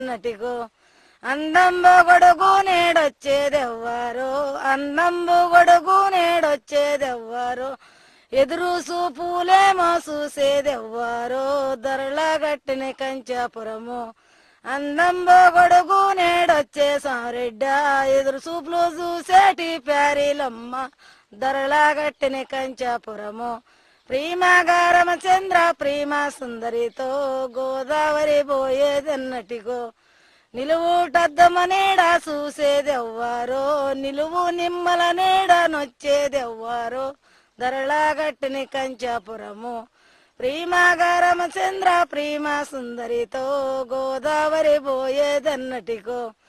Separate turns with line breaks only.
నటిగో అందంబు గొడుగు నేడొచ్చేదెవ్వారో అందంబు గొడుగు నేడొచ్చేదెవ్వారో ఎదురు సూపులేమో చూసేదెవ్వారో ధరల గట్టిన కంచాపురము అందంబు గొడుగు నేడొచ్చే సారెడ్డ ఎదురు సూపులు చూసేటి ప్యారీలమ్మ ధరల గట్టిన కంచాపురము ప్రేమగారమచంద్ర ప్రేమ సుందరితో గోదావరి పోయేదన్నటిగో నిలువుటద్దమ నీడ చూసేదెవ్వారో నిలువు నిమ్మల నీడ నొచ్చేదెవ్వారో ధరలా గట్టిని కంచాపురము ప్రేమగారమచంద్ర ప్రేమ సుందరితో గోదావరి పోయేదన్నటిగో